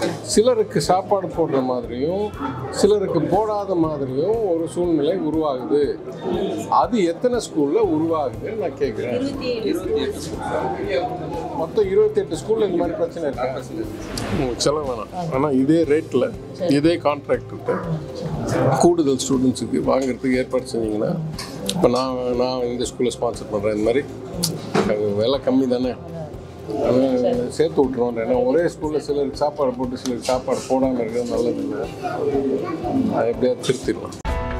சிலருக்கு சாப்பாடு போடுற மாதிரியும் சிலருக்கு போடாத மாதிரியும் ஒரு சூழ்நிலை உருவாகுது அது எத்தனை ஸ்கூலில் உருவாகுதுன்னு நான் கேட்குறேன் மொத்தம் இருபத்தெட்டு ஸ்கூலில் இந்த மாதிரி பிரச்சனை இருக்கு ம், செலவு வேணாம் ஆனால் இதே ரேட்டில் இதே கான்ட்ராக்டர்கிட்ட கூடுதல் ஸ்டூடெண்ட்ஸுக்கு வாங்குறதுக்கு ஏற்பாடு செஞ்சீங்கன்னா இப்போ நான் நான் இந்த ஸ்கூலில் ஸ்பான்சர் பண்ணுறேன் இந்த மாதிரி அது விலை கம்மி தானே அதை சேர்த்து விட்ருவோம் ஏன்னா ஒரே ஸ்கூலில் சிலருக்கு சாப்பாடு போட்டு சிலருக்கு சாப்பாடு போடாமல் இருக்கிறது நல்லது இல்லை அதை எப்படியாவது திருத்திடலாம்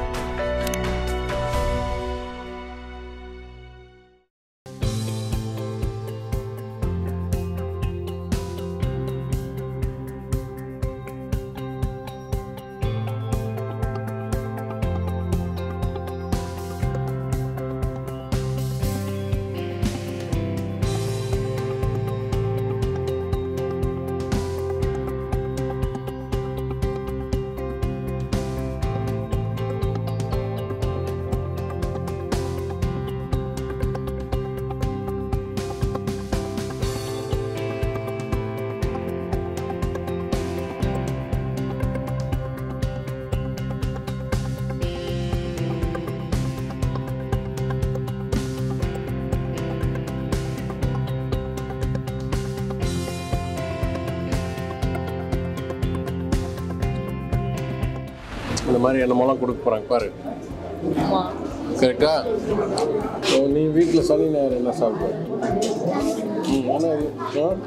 இந்த மாதிரி என்னமெல்லாம் கொடுக்க போகிறாங்க பாரு கரெக்டா நீ வீட்டில் சனி ஞாயிறு என்ன சாப்பிடுவ ம் என்ன இது? ஆ?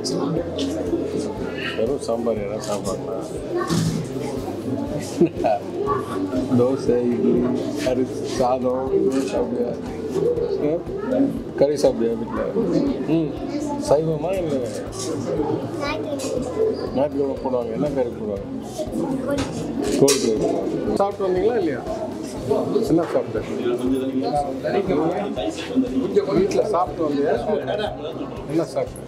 வெறும் சாம்பார் யாராவது சாப்பிட்றாங்களா தோசை இட்லி கறி சாதம் இதெல்லாம் சாப்பிடுவியா ஆ? கறி சாப்பிடுவியா வீட்டில் ம் சைவமா இல்லை ஞாயிற்றுக்கிழமை போடுவாங்க என்ன கறி போடுவாங்க கோழி கறி சாப்பிட்டு வந்தீங்களா இல்லையா என்ன சாப்பிட்டேன் வீட்டில் சாப்பிட்டு வந்தியா என்ன சாப்பிட்டேன்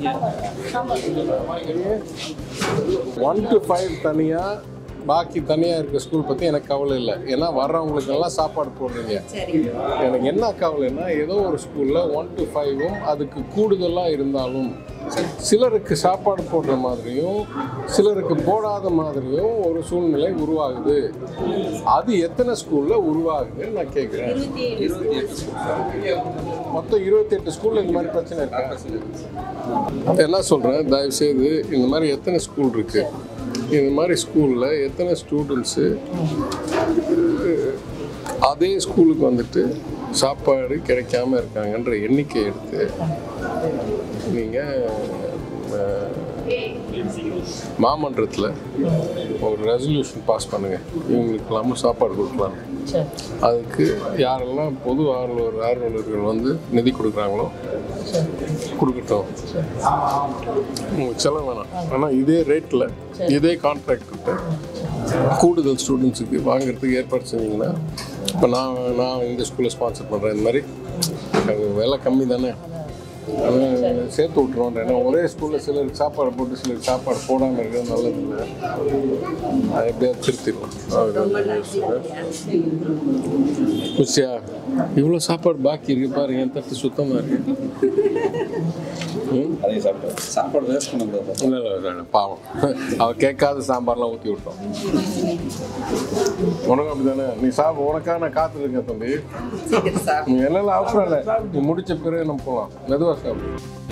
ஒன் டு ஃபைவ் தனியாக பாக்கி தனியாக இருக்க ஸ்கூல் பற்றி எனக்கு கவலை இல்லை ஏன்னா வர்றவங்களுக்கெல்லாம் சாப்பாடு போடுறீங்க எனக்கு என்ன கவலைன்னா ஏதோ ஒரு ஸ்கூலில் ஒன் டு ஃபைவும் அதுக்கு கூடுதலாக இருந்தாலும் சிலருக்கு சாப்பாடு போடுற மாதிரியும் சிலருக்கு போடாத மாதிரியும் ஒரு சூழ்நிலை உருவாகுது அது எத்தனை ஸ்கூலில் உருவாகுதுன்னு நான் கேட்குறேன் மொத்தம் இருபத்தெட்டு ஸ்கூலில் இந்த மாதிரி பிரச்சனை இருக்கு என்ன சொல்கிறேன் தயவுசெய்து இந்த மாதிரி எத்தனை ஸ்கூல் இருக்குது இந்த மாதிரி ஸ்கூலில் எத்தனை ஸ்டூடெண்ட்ஸு அதே ஸ்கூலுக்கு வந்துட்டு சாப்பாடு கிடைக்காம இருக்காங்கன்ற எண்ணிக்கை எடுத்து நீங்கள் மாமன்றத்தில் ஒரு ரெசல்யூஷன் பாஸ் பண்ணுங்கள் இவங்களுக்கு இல்லாமல் சாப்பாடு கொடுக்கலாம் அதுக்கு யாரெல்லாம் பொது ஆர்வலர் ஆர்வலர்கள் வந்து நிதி கொடுக்குறாங்களோ கொடுக்கட்டும் உங்களுக்கு செலவு வேணாம் ஆனால் இதே ரேட்டில் இதே கான்ட்ராக்டர்கிட்ட கூடுதல் ஸ்டூடெண்ட்ஸுக்கு வாங்குறதுக்கு ஏற்பாடு செஞ்சீங்கன்னா இப்போ நான் நான் இந்த ஸ்கூலில் ஸ்பான்சர் பண்ணுறேன் இந்த மாதிரி அது விலை கம்மி தானே அதை சேர்த்து விட்ருவோம் ஏன்னா ஒரே ஸ்கூலில் சிலருக்கு சாப்பாடு போட்டு சிலருக்கு சாப்பாடு போடாமல் இருக்கிறது நல்லது இல்லை அதை எப்படியாவது திருத்திடுவோம் குச்சியா இவ்வளோ சாப்பாடு பாக்கி இருக்கு பாருங்க என் தட்டு சுத்தமாக இருக்கு ம் அதையும் சாப்பிட்டேன் சாப்பாடு வேஸ்ட் பண்ணக்கூடாது இல்லை இல்லை இல்லை பாவம் அவள் கேட்காத சாம்பார்லாம் ஊற்றி விட்டோம் உனக்கும் அப்படி தானே நீ சாப்பிட உனக்காக நான் காத்துருக்கேன் தம்பி நீ என்னெல்லாம் அவசரம் இல்லை நீ முடிச்ச பிறகு நம்ம போகலாம் மெதுவாக சாப்பிடு